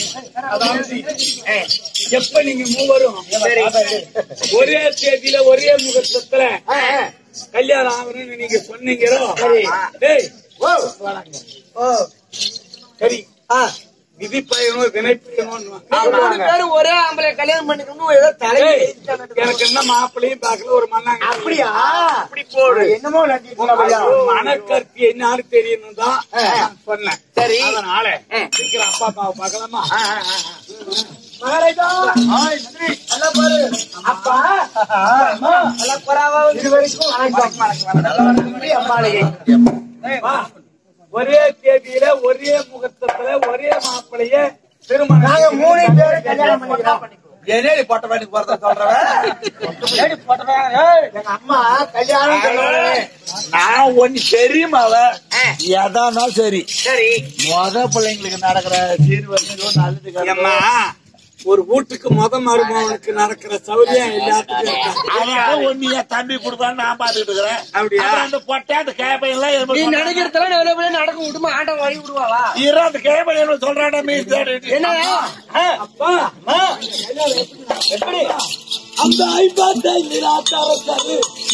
அதாவது எப்ப நீங்க மூவரும் ஒரே தேதியில ஒரே முகூர்த்தத்துல கல்யாணம் ஆகணும்னு நீங்க சொன்னீங்களோ டேய் ஓ சரி ஆ விதி பயனும் வினை பயனும் மூணு பேரும் ஒரே ஆம்பளை கல்யாணம் பண்ணிக்கணும் ஏதோ தலையை எனக்கு என்ன மாப்பிள்ளையும் பார்க்கல ஒரு மண்ணாங்க அப்படியா அப்படி போடு என்னமோ நடிச்சு மனக்கருத்து என்னன்னு தெரியணும் தான் நான் சொன்னேன் சரி. அதனால சீக்கிரம் அப்பா அம்மாவை பார்க்கலாமா மகாராஜா நல்லா பாரு அப்பா அம்மா நல்லா பராவா இது வரைக்கும் அம்மாளையே வா. ஒரே தேதியில ஒரே முகூர்த்தத்துல ஒரே மாப்பிள்ளைய திருமணம் நாங்க மூணு பேரும் கல்யாணம் பண்ணிக்கிறோம் என்னடி பொட்ட வேண்டிக்கு போறத சொல்றவன் எங்க அம்மா கல்யாணம் சொல்லுவாங்க நான் ஒண்ணு தெரியுமாவ எதானாலும் சரி சரி முத பிள்ளைங்களுக்கு நடக்கிற சீர்வரிசை நல்லது ஏம்மா, ஒரு வீட்டுக்கு முத மருமகனுக்கு நடக்கிற சௌரியம் எல்லாத்துக்கும் இருக்காது. அவன் ஒண்ணு என் தம்பி கொடுப்பான்னு நான் பாத்துக்கிட்டு இருக்கிறேன் அப்படியா? அப்புறம் அந்த பொட்டை அந்த கேப்பை எல்லாம் என்ன நீ சொல்றான்? நினைக்கிறதுல எவ்வளவு நடக்க விடுமா ஆண்டம் வழி விடுவாவா இரு, அந்த கேப்பை என்ன சொல்றாடா மீ தேடிட்டு. என்ன அப்பா எப்படி அந்த ஐம்பத்தைந்து நாட்டாரத்தாரு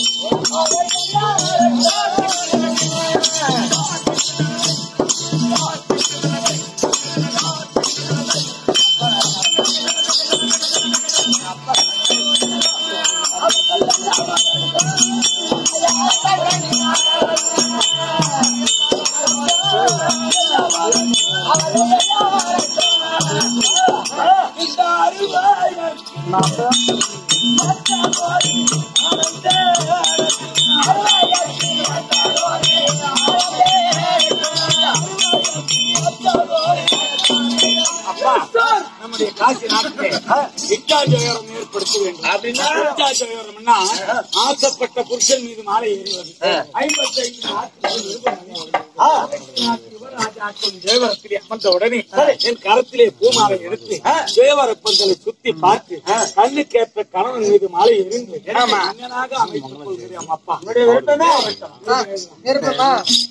அப்பா நம்முடைய காசி நாட்டிலே விக்காஜோரம் ஏற்படுத்த வேண்டும் அப்படின்னா? விக்காஜோரம்னா ஆசைப்பட்ட புருஷன் மீது மாலை ஏறுவது ஐம்பத்தைந்து நாட்கள் யுவராஜாக்கள் தேவரத்திலே அமர்ந்த உடனே என் கரத்திலே பூமாலை எடுத்து தேவர பந்தலை சுத்தி பார்த்து கண்ணுக்கேற்ற கணவன் மீது மாலை எறிந்து அண்ணனாக அமைத்துக் கொள்கிறேன் அப்பா நிருப்பமா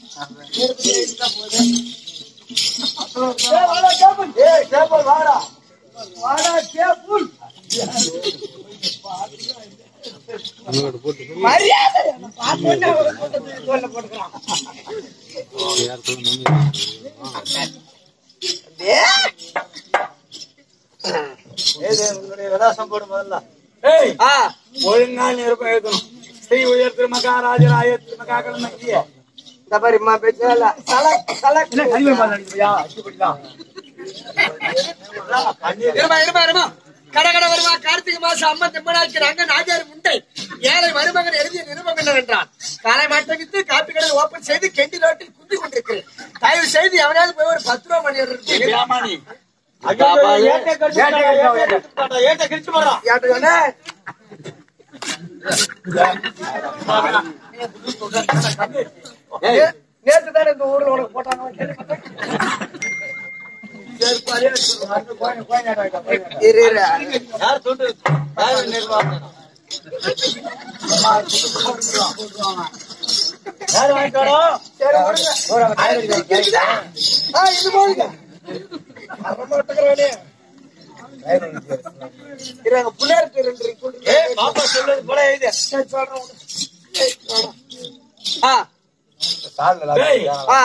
ஏய், ஒழுங்கா நிருபம் எழுதணும் ஸ்ரீ உயர் திருமகாராஜராய திருமகாகலம் இங்கே இந்த பாரு அம்மா பேச்சல சலக் சலக் இருமா இருமா இருமா கடகட வருமா கார்த்திகை மாசம் அம்மன் தெம்மனாக்கி ரங்க நாஜாரி முண்டை ஏழை மருமகன் எழுதிய நிருபம் என்னவென்றால் காலை மாட்டை வித்து காப்பி கடல் ஓபன் செய்து கெண்டி ரோட்டில் குந்தி கொண்டிருக்கிறேன் தயவு செய்து எவனாவது போய் ஒரு பத்து ரூபா மணி எடுத்து ஏம்மா நீ? ஏட்டுக்கோனே நேற்று தானே இந்த ஊர்ல உனக்கு போட்டாங்க இரு இரு சரி, விடுங்க. ஆ, இது போடுங்க. அரை மாட்டுக்கிறானே. இரு, அங்க பிள்ளையாருக்கு ரெண்டு இருக்கு, கொடுங்க. சரி, சொல்றேன் உனக்கு. ஏய், சொல்றேன். ஆ, ஏய், ஆ.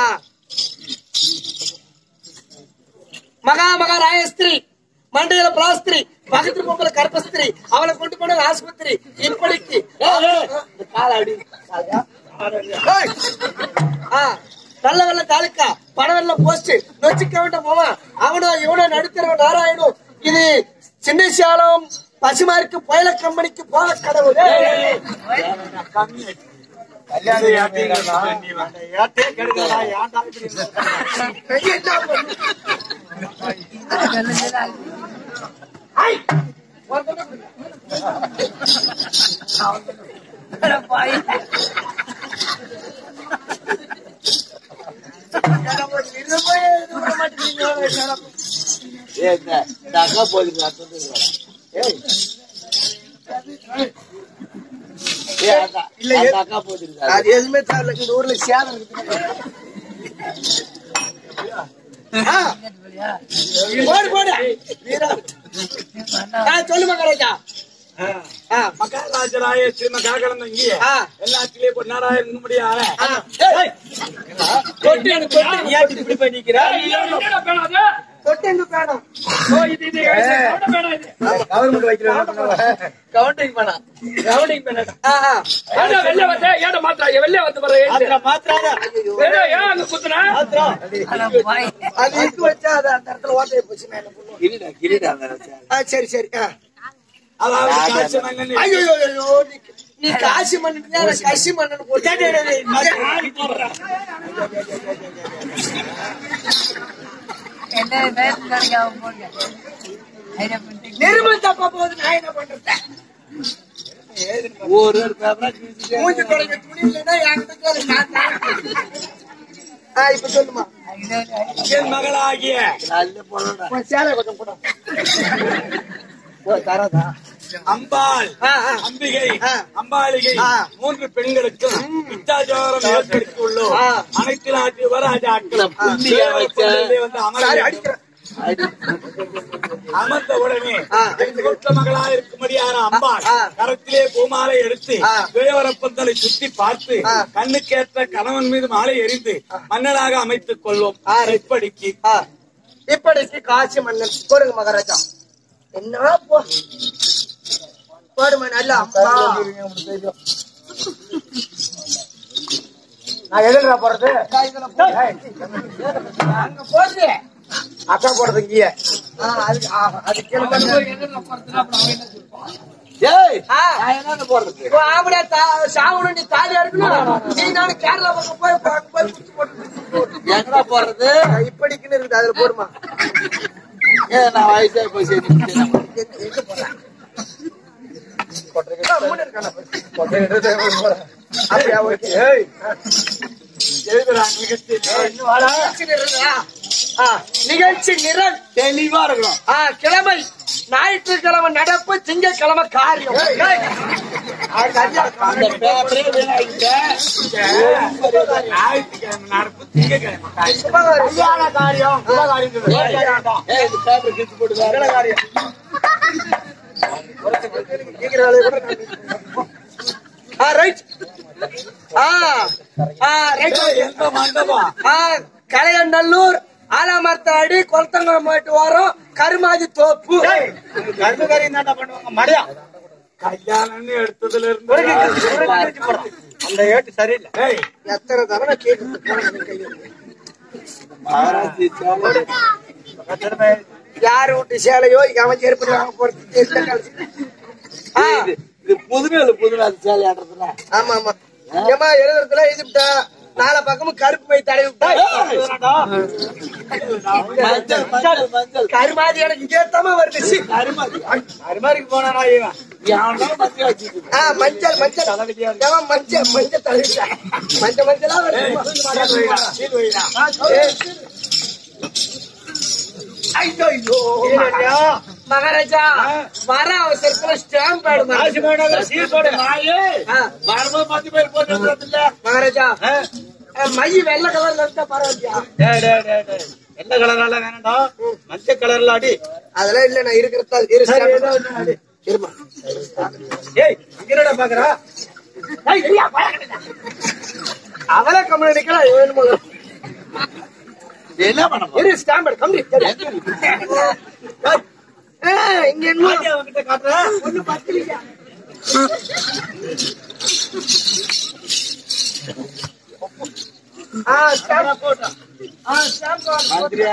மகா மகா ராயஸ்திரி மண்டையில பிளாஸ்திரி பக்கத்து பொம்பளை கர்ப்பஸ்திரி அவளை கொண்டு போன ஆஸ்பத்திரி இப்படிக்கு கால அடி ஏய். ஆ, நல்ல வெள்ள தாலுக்கா பணவெல்ல போஸ்ட் நொச்சிக்க வேண்ட போவான் அவனோ இவனோ நடுத்தரவன் நாராயணும் இது சின்ன சேலம் பசுமாருக்கு புயல கம்பெனிக்கு போக கடவுள் இது அப்படிங்கிறதா? நீ வேண்டாம். ஏத்தே கெடுக்கடா, ஏன்டா இப்படி இருக்க? என்ன பண்ணு? ஐ! ஏய், இந்த இந்த அக்கா போலீஸ் அர்த்தம் தெரியுமாடா? ஏய். ஏய், அந்த- அந்த அக்கா போலீஸ் அது எதுவுமே தேவையில்ல இந்த ஊர்ல சேதம் இருக்கு ஆ. போடு போடு வீரா ஆ, சொல்லு மகாராஜா ஆ, மகாராஜராய ஸ்ரீ மகாகலம் இங்கே ஆ. எல்லாத்திலே பொன்னாரா இருக்க முடியாது ஆ. ஏய், தொட்டு எனக்கு தொட்டு. ஏன் இப்படி போய் நிக்கிறா தொட்டு எங்க பேணும் கவர்மெண்ட் வைக்கிறாங்க கவுண்டிங் பண்ணா கவர்மெண்ட் பண்ண ஆ, ஆ. மாத்திரா மாத்திராத அது இருக்கு வச்சா அது அந்த இடத்துல ஓட்டையை போச்சு நான் என்ன பண்ணுவேன்? கிரீடா கிரீடா அந்த சேலை. ஆ, சரி சரி ஆ. அதாவது காய்ச்ச மன்னன் ஐயோ ஐயோ, ஐயோ, நீ- நீ காசி மண்ணு நான் கசி மண்ணு போட்டு நெருமல் தப்பா போகுது நான் என்ன பண்றது ஒரு ஒரு பேப்பரா கிழிச்சிட்டே மூஞ்சி தொடங்க துணி இல்லைன்னா என்கிட்ட கேளு, நான் தரேன். ஆ, இப்ப சொல்லுமா என் மகளாகிய நல்ல போடா உன் சேலை கொஞ்சம் கூட தரதா அம்பாள் ஆ, ஆ. அம்பிகை ஆ. அம்பாளிகை ஆ. மூன்று பெண்களுக்கும் வித்தாச்சாரம் ஏற்படுத்தியுள்ளோம் ஆ. அனைத்து நாட்டு யுவராஜாக்களும் புள்ளிய வச்ச. தேவப்பொருளிலே வந்து சாரி அமர்ந்து அடிக்கிறேன் அமர்ந்த உடனே ஆ. என் கொட்ட மகளா இருக்கும்படியான அம்பாள் ஆ. கரத்திலே பூமாலை எடுத்து ஆ. துயவரப்பந்தலை சுத்தி பார்த்து ஆ. கண்ணுக்கேற்ற கணவன் மீது மாலை எறிந்து மன்னனாக அமைத்துக் கொள்வோம் ஆ. இப்படிக்கு ஆ, இப்படிக்கு காசி மன்னன் போடுங்க மகாராஜா என்ன போ போடுமா நல்ல அம்மா நான் எதிர்டா போறது அங்க போடுது அக்கா போறது இங்கேயே ஆ, அது ஆ, அது கீழே ஏய் ஆ, நான் என்ன போடுறது இப்போ ஆம்பளை தா- சாவணும் நீ தாலியா இருக்கணும் நீ நானும் கேரளா பக்கம் போய் பா- போய் குச்சி போட்டு எங்கடா போடுறது இப்படிக்குன்னு இருக்குது அதுல போடுமா ஏ நான் வயசா போய் சேர்ந்து எங்க எங்க போறேன் மூணு இருக்கான அப்படியா ஓகே நிகழ்ச்சி நிரலா? ஆ, நிகழ்ச்சி நிரல் தெளிவா இருக்கணும் ஆ, கிழமை ஞாயிற்றுக்கிழமை நடப்பு திங்கட்கிழமை காரியம் ஏய், அது சரியா இருக்கா? அந்த பேப்பரே வீணாக்கிட்டேன் ஞாயிற்றுக்கிழமை நடப்பு திங்கக்கிழமை சுபகாரியம். கல்யாண காரியம் சுபகாரியம் சொல்லுங்க. ஏய் இந்த பேப்பர் கிழிச்சு போட்டு வேற காரியம். கேக்குற வேலையை கூட நான் ஆ, ரைட். ஆ, ஆ, ரைட். ஏய், எந்த மண்டபம் ஆ, கலையநல்லூர் ஆலாமரத்தாடி கொளத்தங்குளம் போயிட்டு வரோம் கருமாதி தோப்பு கல்யாணம்னு எடுத்ததுல இருந்து அந்த ஏட்டு சரியில்லை ஏய், எத்தனை தடவை கேட்டு மகாராஜி சேலை. யாரு விட்டு சேலையோ அவன் செருப்பு வாங்க போறது தெரியல கடைசி. ஆ, இது இது புதுமை இல்ல புதுமை அது சேலை ஆடுறதுல ஆமா ஆமா ஏமா எழுதுறதுல எழுதிவிட்டா நாலா பக்கமும் கருப்பு போய் தடவி விட்டா மஞ்சள் மஞ்சள் மஞ்சள் கருமாதி எனக்கு இதேத்தமா வருது சி. அருமாரிக்கு போனானா இவன் யாரும் மஞ்சள் வச்சுட்டு ஆ, மஞ்சள் மஞ்சள் ஏமா மஞ்சள் மஞ்சள் தடவிட்டா மஞ்சள் மஞ்சளா ஏய், சீல் வைடா, வருது சீல் வைடா. ஐயோ ஐயோ மகாராஜா வர அவசரத்துல ஸ்டாம்ப் பேடு காசி மாநகர சீல் போடு. நாயே வரும்போது மஞ்சள் பேர் போட்டு வந்துடுறதில்ல. மகாராஜா அஹ், மை வெள்ளை கலர்ல இருந்தா பரவாயில்லையா டேய், டேய், டேய், டேய். என்ன கலரால வேணாம்டா மஞ்சள் கலர்ல அடி அதெல்லாம் இல்ல நான் இருக்கிறதா இரு சரி, stamp. ஏதோ ஒண்ணு அடி. இருமா ஏய் இங்க என்னடா பாக்குறா ஏய், இல்லையா, பழக்கடா. அவளே கம்மி நிக்கலாம் வேணுமோ என்ன பண்ண போற? இரு ஸ்டாம்பர் கம்மி எங்க இருக்கு? இங்க என்ன ஆண்டி அவன்கிட்ட காட்டுறேன் ஒண்ணு பத்தலையா ஆ ஸ்டாம்ப் போட்டா ஆ ஸ்டாம்ப் மந்திரியா?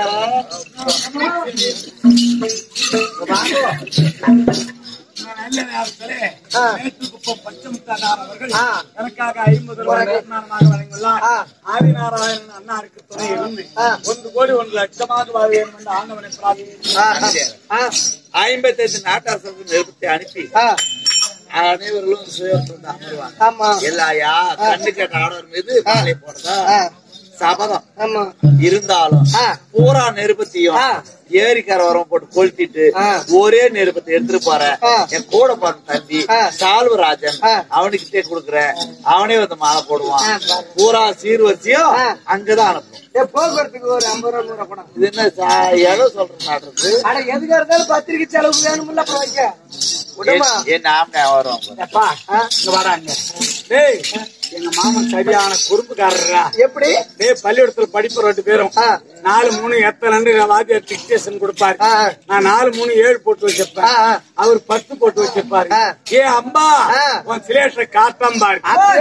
நல்ல நேரத்திலே ஆ. மேட்டுக்குப்பம் பச்சமுத்தானார் அவர்கள் ஆ. எனக்காக ஐம்பது ரூபாய் வருமானமாக வழங்கியுள்ளார் ஆ. ஆதிநாராயணன் அண்ணாருக்கு துணை இருந்து ஆ. ஒன்று கோடி ஒன்று லட்சமாக வாழ வேண்டும் என்று ஆண்டவனை பிரார்த்திக்கிறேன் ஆ ஐம்பத்தைந்து நாட்டாசர்கள் நிறுத்தி அனுப்பி ஆ அனைவர்களும் சுயத்தில் அமர்வாங்க ஆமா எல்லா யா கண்ணு கேட்ட ஆடவர் மீது மாலை போடுறதா ஆ சபதம் ஆமா இருந்தாலும் ஆ பூரா நெருப்பத்தையும் ஆ. ஏரிக்கார வரம் போட்டு கொளுத்திட்டு ஆ. ஒரே நெருப்பத்தை எடுத்துட்டு போறேன் ஆ. என் கூட பிறந்த தம்பி ஆ. சால்வராஜன் ஆ. அவனுக்கிட்டே கொடுக்குறேன் அவனே வந்து மாலை போடுவான் ஆ. பூரா சீர்வரிசையும் ஆ. அங்கதான் அனுப்பும் ஏ, போக்குவரத்துக்கு ஒரு ஐம்பது ரூபா நூறு ரூபா கூட இது என்ன சா- இடம் சொல்ற நாட்டுறது அட எதுக்கா இருந்தாலும் பத்திரிக்கை செலவு வேணும்ல அப்புறம் வைக்க விடுமா என் ஆம்னே வருவாங்க எப்பா இங்க வாடாங்க டேய் எங்க மாமன் சரியான குறும்புக்காரரா எப்படி டேய் பள்ளிக்கூடத்துல படிப்பு ரெண்டு பேரும் ஆ. நாலு மூணு எத்தனை வாத்தியார் டிக்டேஷன் கொடுப்பாரு ஆ, ஆ. நான் நாலு மூணு ஏழு போட்டு வச்சிருப்பேன் ஆ, ஆ. அவர் பத்து போட்டு வச்சிருப்பாரு ஆ. ஏ அம்பா ஆ. உன் சிலேட்டரை காட்டாம் பாரு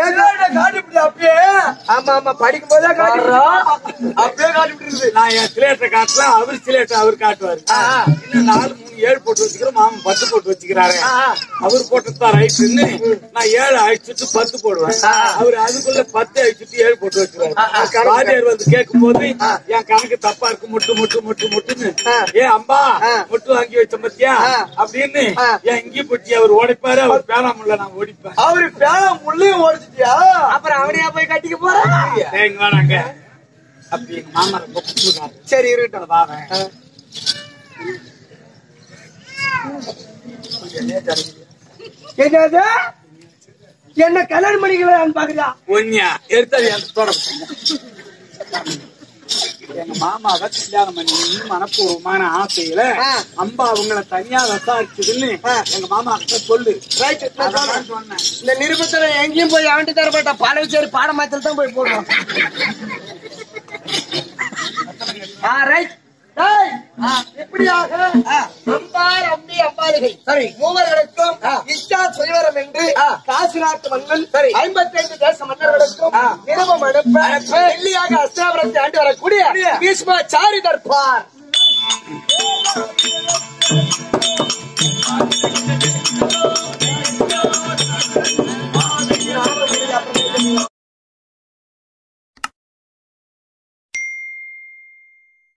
ஆமா ஆமா படிக்கும் போதே அப்படியே காட்டிட்டு நான் என் சிலேட்டரை காட்டலாம் அவர் சிலேட்டர் அவர் காட்டுவாரு ஆ, ஆ. இன்னும் நாலு மூணு ஏழு போட்டு வச்சுக்கிறோம் மாமன் பத்து போட்டு வச்சுக்கிறாரு ஆ, ஆ. அவர் போட்டதுதான் ரைட்டுன்னு நான் ஏழு அழிச்சுட்டு பத்து போடுவேன் ஆ, ஆ. அவர் அதுக்குள்ள பத்து அழிச்சுட்டு ஏழு போட்டு வச்சுருவாரு ஆ, ஆ, correct. வாத்தியார் வந்து கேட்கும் போது என் கணக்கு தப்பா இருக்கு முட்டு முட்டு முட்டு முட்டுன்னு ஆ. ஏ அம்பா ஆ. முட்டு வாங்கி வச்ச பத்தியா ஆ. அப்படின்னு ஆ. என் இங்கி பொட்டி அவர் ஓடிப்பாரு அவர் பேனாமுள்ள நான் ஓடிப்பேன் அவரு பேர முள்ளையும் ஓடிச்சிட்டியா அப்புறம் அவனையா போய் கட்டிக்க போற ஏய், இங்க வாடாங்க அப்படி எங்க மாமா ரொம்ப குடும்பக்காரர். சரி இருக்கட்டும் வாவேன். ஆ. என்னது என்ன கல்யாணம் பண்ணிக்கலான்னு பாக்குறியா ஒன்னியா எடுத்தது எனக்கு தொடர்பு எங்க மாமாவை கல்யாணம் பண்ணி மனப்பூர்வமான ஆசையில ஆ. அம்பா அவங்கள தனியா விசாரிச்சதுன்னு எங்க மாமா கிட்ட சொல்லு ரைட் அதான் சொன்னேன் இந்த நிருபத்துல எங்கேயும் போய் அவன்ட்டு தர மாட்டான் பாலவச்சேரி பாடமாத்தில் தான் போய் போடுவான் ஆ ரைட் டேய், ஆ, இப்படியாக அம்பார் அம்பி அம்பாளிகை சரி மூவர்களுக்கும் இஷ்டா சுயவரம் என்று காசி நாட்டு மன்னன் சரி ஐம்பத்தி ஐந்து தேச மன்னர்களுக்கும் நிறுவம் அனுப்ப வெள்ளியாக அஸ்தாபுரத்தை ஆண்டு வரக்கூடிய பீஷ்மா சாரி தர்பார்